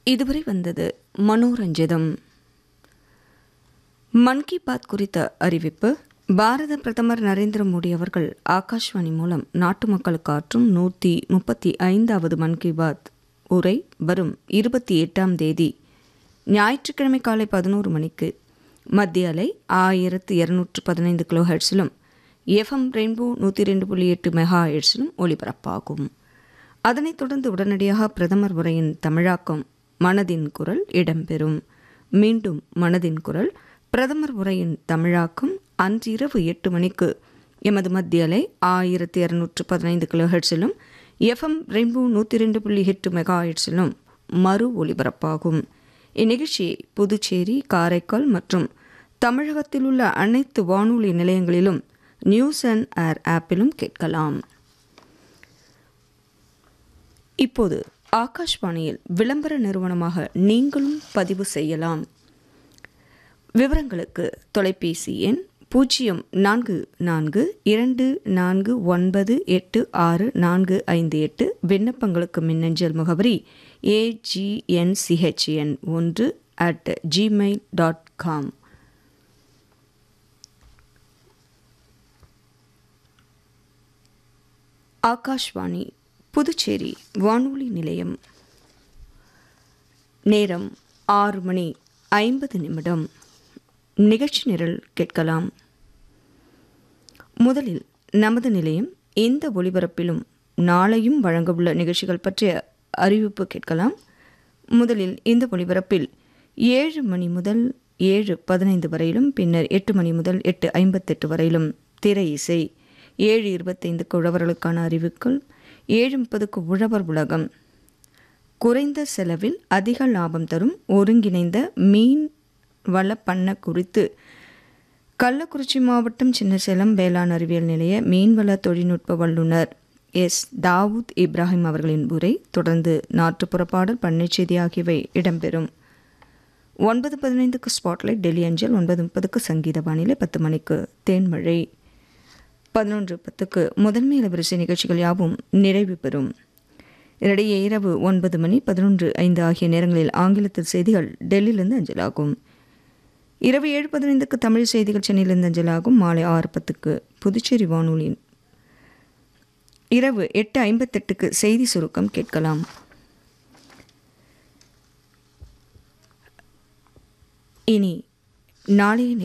இதுவரை வந்தது மனோரஞ்சிதம் மன் கி பாத் குறித்த அறிவிப்பு பாரத பிரதமர் நரேந்திர மோடி அவர்கள் ஆகாஷ்வாணி மூலம் நாட்டு மக்களுக்கு ஆற்றும் நூற்றி முப்பத்தி ஐந்தாவது மன் கி பாத் உரை வரும் இருபத்தி எட்டாம் தேதி ஞாயிற்றுக்கிழமை காலை பதினோரு மணிக்கு மத்திய அலை ஆயிரத்து இருநூற்று பதினைந்து கிலோ ஹெட்ஸிலும் எஃப்எம் ரெயின்போ நூற்றி ரெண்டு புள்ளி எட்டு மெகா ஹெட்ஸிலும் ஒலிபரப்பாகும் அதனைத் தொடர்ந்து உடனடியாக பிரதமர் உரையின் தமிழாக்கம் மனதின் குரல் இடம்பெறும் மீண்டும் மனதின் குரல் பிரதமர் உரையின் தமிழாக்கம் அன்றிரவு எட்டு மணிக்கு எமது மத்திய அலை ஆயிரத்தி இருநூற்று பதினைந்து கிலோ ஹெட்ஸிலும் எஃப்எம் ரெயின்போ நூற்றி ரெண்டு புள்ளி எட்டு மெகா ஹெட்ஸிலும் மறு ஒலிபரப்பாகும் இந்நிகழ்ச்சியை புதுச்சேரி காரைக்கால் மற்றும் தமிழகத்தில் உள்ள அனைத்து வானொலி நிலையங்களிலும் நியூஸ் அண்ட் ஏர் ஆப்பிலும் கேட்கலாம் இப்போது ஆகாஷ்வாணியில் விளம்பர நிறுவனமாக நீங்களும் பதிவு செய்யலாம் விவரங்களுக்கு தொலைபேசி எண் பூஜ்ஜியம் நான்கு நான்கு இரண்டு நான்கு ஒன்பது எட்டு ஆறு நான்கு ஐந்து எட்டு விண்ணப்பங்களுக்கு மின்னஞ்சல் முகவரி ஏஜிஎன்சிஹெச்என் ஒன்று at Gmail dot com Akashvani Puducherry வானொலி நிலையம் நேரம் ஆறு மணி ஐம்பது நிமிடம் நிகழ்ச்சி நிரல் கேட்கலாம் முதலில் நமது நிலையம் இந்த ஒளிபரப்பிலும் நாளையும் வழங்கவுள்ள நிகழ்ச்சிகள் பற்றிய அறிவிப்பு கேட்கலாம் முதலில் இந்த ஒளிபரப்பில் ஏழு மணி முதல் ஏழு பதினைந்து வரையிலும் பின்னர் எட்டு மணி முதல் எட்டு ஐம்பத்தெட்டு வரையிலும் திரை இசை ஏழு இருபத்தைந்துக்கு உழவர்களுக்கான அறிவுக்கள் ஏழு முப்பதுக்கு உழவர் உலகம் குறைந்த செலவில் அதிக லாபம் தரும் ஒருங்கிணைந்த மீன் வள பண்ண குறித்து கள்ளக்குறிச்சி மாவட்டம் சின்னசேலம் வேளாண் அறிவியல் நிலைய மீன்வள தொழில்நுட்ப வல்லுநர் எஸ் தாவூத் இப்ராஹிம் அவர்களின் உரை தொடர்ந்து நாட்டுப்புற பாடல் பண்ணைச்செய்தி ஆகியவை இடம்பெறும் ஒன்பது பதினைந்துக்கு ஸ்பாட்லைட் டெல்லி அஞ்சல் ஒன்பது முப்பதுக்கு சங்கீத வானிலை பத்து மணிக்கு தேன்மழை பதினொன்று பத்துக்கு முதன்மை இளவரசி நிகழ்ச்சிகள் யாவும் நிறைவு பெறும் இதனிடையே இரவு ஒன்பது மணி பதினொன்று ஐந்து ஆகிய நேரங்களில் ஆங்கிலத்தில் செய்திகள் டெல்லியிலிருந்து அஞ்சலாகும் இரவு ஏழு பதினைந்துக்கு தமிழ் செய்திகள் சென்னையிலிருந்து அஞ்சலாகும் மாலை ஆறு பத்துக்கு புதுச்சேரி வானொலியின் இரவு எட்டு ஐம்பத்தெட்டுக்கு செய்தி சுருக்கம் கேட்கலாம் இனி நாளைய